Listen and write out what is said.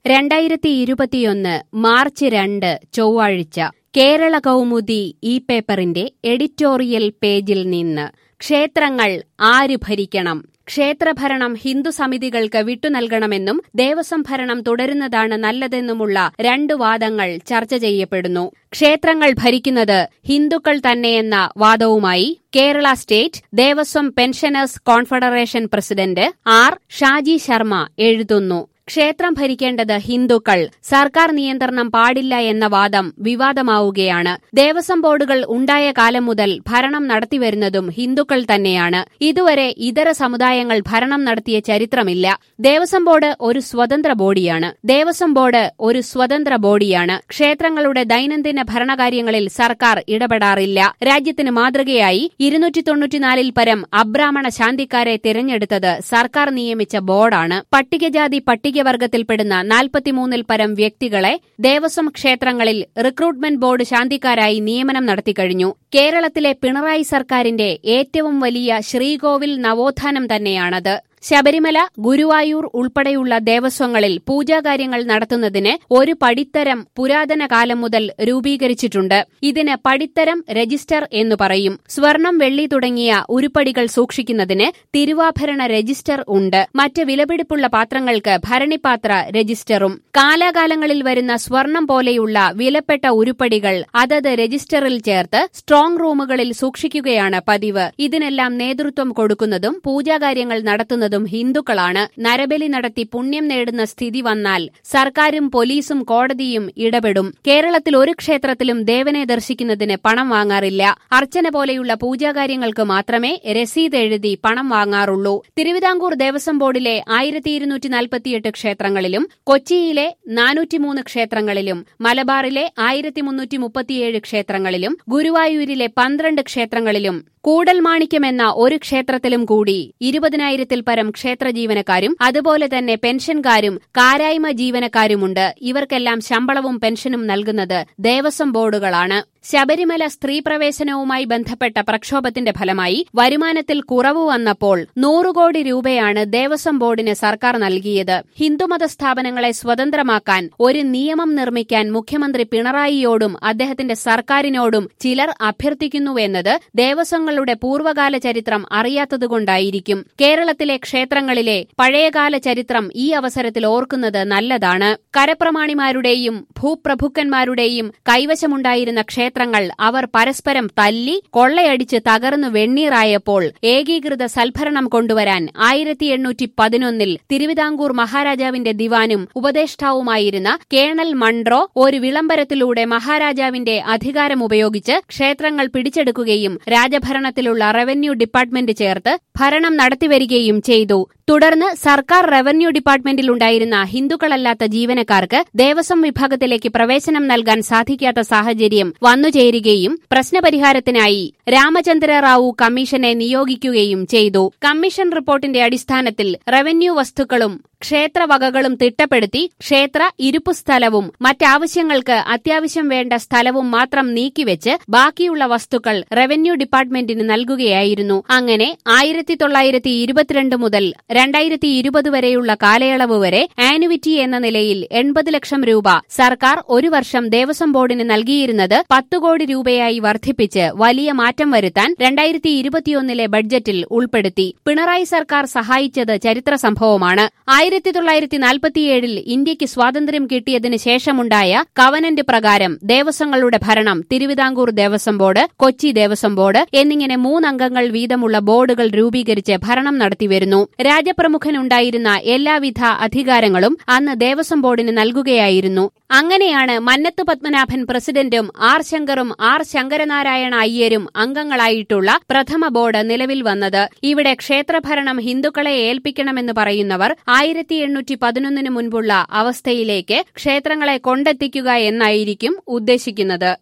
രണ്ടായിരത്തി ഇരുപത്തിയൊന്ന് മാർച്ച് രണ്ട് ചൊവ്വാഴ്ച കേരള കൗമുദി ഈ പേപ്പറിന്റെ എഡിറ്റോറിയൽ പേജിൽ നിന്ന് ക്ഷേത്രങ്ങൾ ആര് ഭരിക്കണം ക്ഷേത്രഭരണം ഹിന്ദു സമിതികൾക്ക് വിട്ടുനൽകണമെന്നും ദേവസ്വം ഭരണം തുടരുന്നതാണ് നല്ലതെന്നുമുള്ള രണ്ടു വാദങ്ങൾ ചർച്ച ചെയ്യപ്പെടുന്നു ക്ഷേത്രങ്ങൾ ഭരിക്കുന്നത് ഹിന്ദുക്കൾ തന്നെയെന്ന വാദവുമായി Kerala state Devaswom pensioners confederation president R Shaji Sharma എഴുതുന്നു ക്ഷേത്രം ഭരിക്കേണ്ടത് ഹിന്ദുക്കൾ സർക്കാർ നിയന്ത്രണം പാടില്ല എന്ന വാദം വിവാദമാവുകയാണ് ദേവസ്വം ബോർഡുകൾ ഉണ്ടായ കാലം മുതൽ ഭരണം നടത്തിവരുന്നതും ഹിന്ദുക്കൾ തന്നെയാണ് ഇതുവരെ ഇതര സമുദായങ്ങൾ ഭരണം നടത്തിയ ചരിത്രമില്ല ദേവസ്വം ബോർഡ് ഒരു സ്വതന്ത്ര ബോഡിയാണ് ദേവസ്വം ബോർഡ് ഒരു സ്വതന്ത്ര ബോഡിയാണ് ക്ഷേത്രങ്ങളുടെ ദൈനംദിന ഭരണകാര്യങ്ങളിൽ സർക്കാർ ഇടപെടാറില്ല രാജ്യത്തിന് മാതൃകയായി ഇരുന്നൂറ്റി തൊണ്ണൂറ്റിനാലിൽ പരം അബ്രാഹ്മണ ശാന്തിക്കാരെ തിരഞ്ഞെടുത്തത് സർക്കാർ നിയമിച്ച ബോർഡാണ് പട്ടികജാതി പട്ടികവർഗത്തിൽപ്പെടുന്ന നാൽപ്പത്തിമൂന്നിൽ പരം വ്യക്തികളെ ദേവസ്വം ക്ഷേത്രങ്ങളിൽ റിക്രൂട്ട്മെന്റ് ബോർഡ് ശാന്തിക്കാരായി നിയമനം നടത്തിക്കഴിഞ്ഞു കേരളത്തിലെ പിണറായി സർക്കാരിന്റെ ഏറ്റവും വലിയ ശ്രീകോവിൽ നവോത്ഥാനം തന്നെയാണത് ശബരിമല ഗുരുവായൂർ ഉൾപ്പെടെയുള്ള ദേവസ്വങ്ങളിൽ പൂജാകാര്യങ്ങൾ നടത്തുന്നതിന് ഒരു പടിത്തരം പുരാതന കാലം മുതൽ രൂപീകരിച്ചിട്ടുണ്ട് ഇതിന് പടിത്തരം രജിസ്റ്റർ എന്നു പറയും സ്വർണം വെള്ളി തുടങ്ങിയ ഉരുപ്പടികൾ സൂക്ഷിക്കുന്നതിന് തിരുവാഭരണ രജിസ്റ്റർ ഉണ്ട് മറ്റ് വിലപിടിപ്പുള്ള പാത്രങ്ങൾക്ക് ഭരണിപാത്ര രജിസ്റ്ററും കാലാകാലങ്ങളിൽ വരുന്ന സ്വർണം പോലെയുള്ള വിലപ്പെട്ട ഉരുപ്പടികൾ അതത് രജിസ്റ്ററിൽ ചേർത്ത് സ്ട്രോങ് റൂമുകളിൽ സൂക്ഷിക്കുകയാണ് പതിവ് ഇതിനെല്ലാം നേതൃത്വം കൊടുക്കുന്നതും പൂജാകാര്യങ്ങൾ നടത്തുന്നതും ചെയ്യുന്നതും ഹിന്ദുക്കളാണ് നരബലി നടത്തി പുണ്യം നേടുന്ന സ്ഥിതി വന്നാൽ സർക്കാരും പോലീസും കോടതിയും ഇടപെടും കേരളത്തിൽ ഒരു ക്ഷേത്രത്തിലും ദേവനെ ദർശിക്കുന്നതിന് പണം വാങ്ങാറില്ല അർച്ചന പോലെയുള്ള പൂജാകാര്യങ്ങൾക്ക് മാത്രമേ രസീത് എഴുതി പണം വാങ്ങാറുള്ളൂ തിരുവിതാംകൂർ ദേവസ്വം ബോർഡിലെ ആയിരത്തി ഇരുന്നൂറ്റി നാൽപ്പത്തിയെട്ട് ക്ഷേത്രങ്ങളിലും കൊച്ചിയിലെ നാനൂറ്റിമൂന്ന് ക്ഷേത്രങ്ങളിലും മലബാറിലെ ആയിരത്തി മുന്നൂറ്റി മുപ്പത്തിയേഴ് ക്ഷേത്രങ്ങളിലും ഗുരുവായൂരിലെ പന്ത്രണ്ട് ക്ഷേത്രങ്ങളിലും കൂടൽമാണിക്യമെന്ന ഒരു ക്ഷേത്രത്തിലും കൂടി ഇരുപതിനായിരത്തിൽ പരം ക്ഷേത്ര ജീവനക്കാരും അതുപോലെ തന്നെ പെൻഷൻകാരും കാരായ്മ ജീവനക്കാരുമുണ്ട് ഇവർക്കെല്ലാം ശമ്പളവും പെൻഷനും നൽകുന്നത് ദേവസ്വം ബോർഡുകളാണ് ശബരിമല സ്ത്രീ പ്രവേശനവുമായി ബന്ധപ്പെട്ട പ്രക്ഷോഭത്തിന്റെ ഫലമായി വരുമാനത്തിൽ കുറവ് വന്നപ്പോൾ നൂറുകോടി രൂപയാണ് ദേവസ്വം ബോർഡിന് സർക്കാർ നൽകിയത് ഹിന്ദുമത സ്ഥാപനങ്ങളെ സ്വതന്ത്രമാക്കാൻ ഒരു നിയമം നിർമ്മിക്കാൻ മുഖ്യമന്ത്രി പിണറായിയോടും അദ്ദേഹത്തിന്റെ സർക്കാരിനോടും ചിലർ അഭ്യർത്ഥിക്കുന്നുവെന്നത് ദേവസ്വങ്ങളുടെ പൂർവ്വകാല ചരിത്രം അറിയാത്തതുകൊണ്ടായിരിക്കും കേരളത്തിലെ ക്ഷേത്രങ്ങളിലെ പഴയകാല ചരിത്രം ഈ അവസരത്തിൽ ഓർക്കുന്നത് നല്ലതാണ് കരപ്രമാണിമാരുടെയും ഭൂപ്രഭുക്കന്മാരുടെയും കൈവശമുണ്ടായിരുന്ന ക്ഷേത്രങ്ങൾ അവർ പരസ്പരം തല്ലി കൊള്ളയടിച്ച് തകർന്നു വെണ്ണീറായപ്പോൾ ഏകീകൃത സൽഭരണം കൊണ്ടുവരാൻ ആയിരത്തി എണ്ണൂറ്റി പതിനൊന്നിൽ തിരുവിതാംകൂർ മഹാരാജാവിന്റെ ദിവാനും ഉപദേഷ്ടാവുമായിരുന്ന കേണൽ മൺട്രോ ഒരു വിളംബരത്തിലൂടെ മഹാരാജാവിന്റെ അധികാരമുപയോഗിച്ച് ക്ഷേത്രങ്ങൾ പിടിച്ചെടുക്കുകയും രാജഭരണത്തിലുള്ള റവന്യൂ ഡിപ്പാർട്ട്മെന്റ് ചേർത്ത് ഭരണം നടത്തിവരികയും ചെയ്തു തുടർന്ന് സർക്കാർ റവന്യൂ ഡിപ്പാർട്ട്മെന്റിലുണ്ടായിരുന്ന ഹിന്ദുക്കളല്ലാത്ത ജീവനക്കാർക്ക് ദേവസ്വം വിഭാഗത്തിലേക്ക് പ്രവേശനം നൽകാൻ സാധിക്കാത്ത സാഹചര്യം വന്നുചേരുകയും പ്രശ്നപരിഹാരത്തിനായി രാമചന്ദ്ര റാവു കമ്മീഷനെ നിയോഗിക്കുകയും ചെയ്തു കമ്മീഷൻ റിപ്പോർട്ടിന്റെ അടിസ്ഥാനത്തിൽ റവന്യൂ വസ്തുക്കളും ക്ഷേത്രവകകളും തിട്ടപ്പെടുത്തി ക്ഷേത്ര ഇരുപ്പു സ്ഥലവും മറ്റാവശ്യങ്ങൾക്ക് അത്യാവശ്യം വേണ്ട സ്ഥലവും മാത്രം നീക്കിവെച്ച് ബാക്കിയുള്ള വസ്തുക്കൾ റവന്യൂ ഡിപ്പാർട്ട്മെന്റിന് നൽകുകയായിരുന്നു അങ്ങനെ ആയിരത്തി തൊള്ളായിരത്തി ഇരുപത്തിരണ്ട് മുതൽ രണ്ടായിരത്തി ഇരുപത് വരെയുള്ള കാലയളവ് വരെ ആനുവിറ്റി എന്ന നിലയിൽ എൺപത് ലക്ഷം രൂപ സർക്കാർ ഒരു വർഷം ദേവസ്വം ബോർഡിന് നൽകിയിരുന്നത് പത്ത് കോടി രൂപയായി വർദ്ധിപ്പിച്ച് വലിയ മാറ്റം വരുത്താൻ രണ്ടായിരത്തി ഇരുപത്തിയൊന്നിലെ ബഡ്ജറ്റിൽ ഉൾപ്പെടുത്തി പിണറായി സർക്കാർ സഹായിച്ചത് ചരിത്ര സംഭവമാണ് ആയിരത്തി തൊള്ളായിരത്തി നാൽപ്പത്തിയേഴിൽ ഇന്ത്യക്ക് സ്വാതന്ത്ര്യം കിട്ടിയതിനു ശേഷമുണ്ടായ കവനന്റ് പ്രകാരം ദേവസ്വങ്ങളുടെ ഭരണം തിരുവിതാംകൂർ ദേവസ്വം ബോർഡ് കൊച്ചി ദേവസ്വം ബോർഡ് എന്നിങ്ങനെ മൂന്നംഗങ്ങൾ വീതമുള്ള ബോർഡുകൾ രൂപീകരിച്ച് ഭരണം നടത്തിവരുന്നു രാജപ്രമുഖനുണ്ടായിരുന്ന എല്ലാവിധ അധികാരങ്ങളും അന്ന് ദേവസ്വം ബോർഡിന് നൽകുകയായിരുന്നു അങ്ങനെയാണ് മന്നത്ത് പത്മനാഭൻ പ്രസിഡന്റും ആർ ശങ്കറും ആർ ശങ്കരനാരായണ അയ്യരും അംഗങ്ങളായിട്ടുള്ള പ്രഥമ ബോർഡ് നിലവിൽ വന്നത് ഇവിടെ ക്ഷേത്രഭരണം ഹിന്ദുക്കളെ ഏൽപ്പിക്കണമെന്ന് പറയുന്നവർ ആയിരത്തി എണ്ണൂറ്റി പതിനൊന്നിന് മുൻപുള്ള അവസ്ഥയിലേക്ക് ക്ഷേത്രങ്ങളെ കൊണ്ടെത്തിക്കുക എന്നായിരിക്കും ഉദ്ദേശിക്കുന്നത്